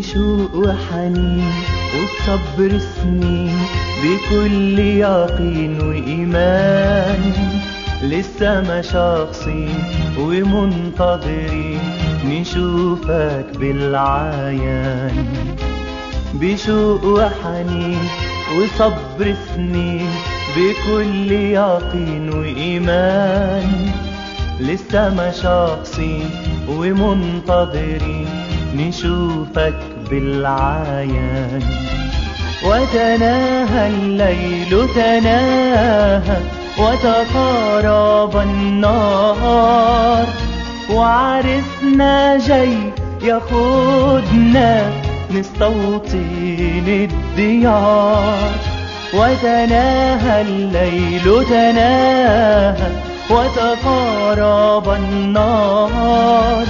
بشوق وحنين وبصبر سنين بكل يقين وإيمان لسه ما شخصين ومنتظرين نشوفك بالعيان بشوق وحنين وصبر سنين بكل يقين وإيمان لسه ما شخصين ومنتظرين نشوفك بالعيان وتناهى الليل تناهى وتقارب النهار وعرسنا جاي ياخدنا نستوطن الديار وتناهى الليل تناهى وتقارب النهار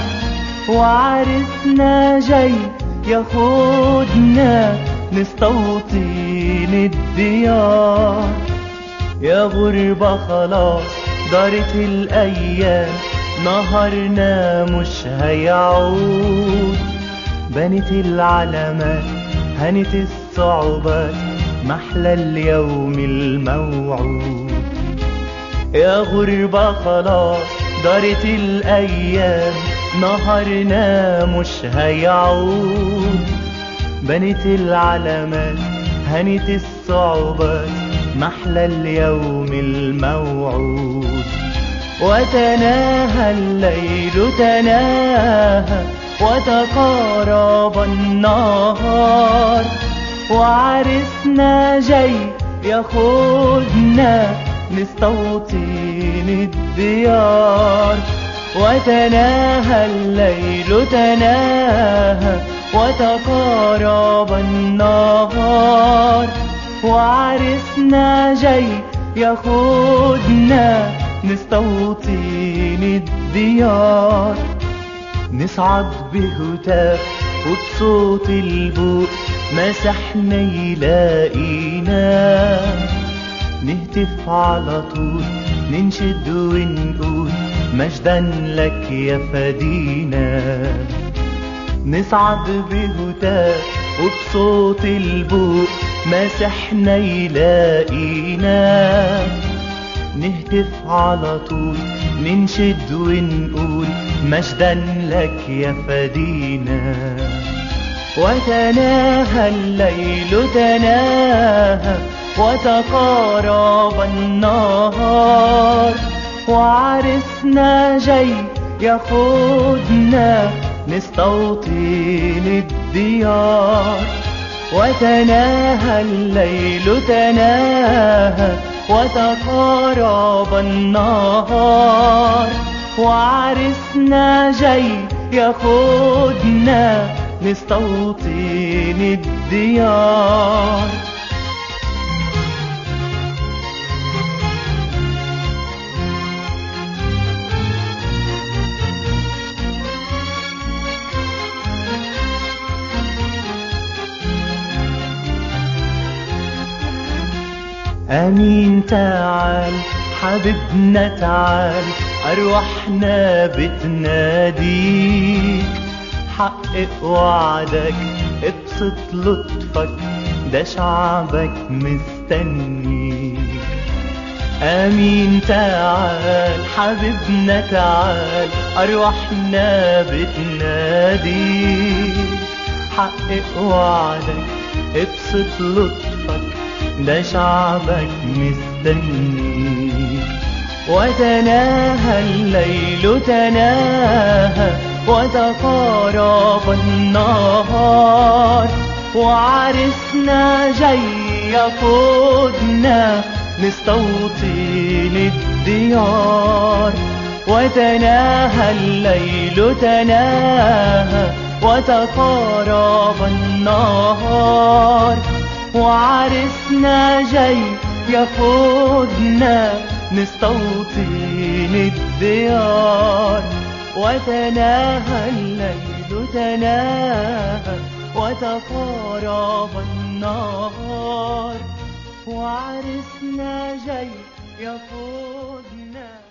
وعرسنا جاي ياخدنا نستوطن الديار يا غربة خلاص دارت الأيام نهارنا مش هيعود بنت العلامات هنت الصعوبات محلى اليوم الموعود يا غربة خلاص دارت الأيام نهارنا مش هيعود بنت العلامات هنت الصعوبات محلى اليوم الموعود وتناهى الليل تناهى وتقارب النهار وعرسنا جاي ياخدنا نستوطن الديار وتناهى الليل تناهى وتقارب النهار وعرسنا جاي ياخدنا نستوطن الديار نصعد بهتاف وبصوت البوق مسحنا يلاقينا نهتف على طول ننشد ونقول مجدا لك يا فدينا نصعد بهتاف وبصوت البوق مسحنا يلاقينا نهتف على طول ننشد ونقول مجدا لك يا فدينا وتناهى الليل تناهى وتقارب النهار وعرسنا جاي ياخدنا نستوطن الديار وتناهى الليل تناهى وتقارب النهار وعرسنا جاي ياخدنا نستوطن الديار أمين تعال حبيبنا تعال أرواحنا بتناديك حقق وعدك ابسط لطفك ده شعبك مستنيك أمين تعال حبيبنا تعال أرواحنا بتناديك حقق وعدك ابسط لطفك ده شعبك مستنيك وتناهى الليل تناهى وتقارب النهار وعرسنا جاي ياخدنا نستوطن الديار وتناهى الليل تناهى وتقارب النهار وعرسنا جاي ياخدنا نستوطن الديار وتناهى الليل تناهى وتقارب النهار وعرسنا جاي ياخدنا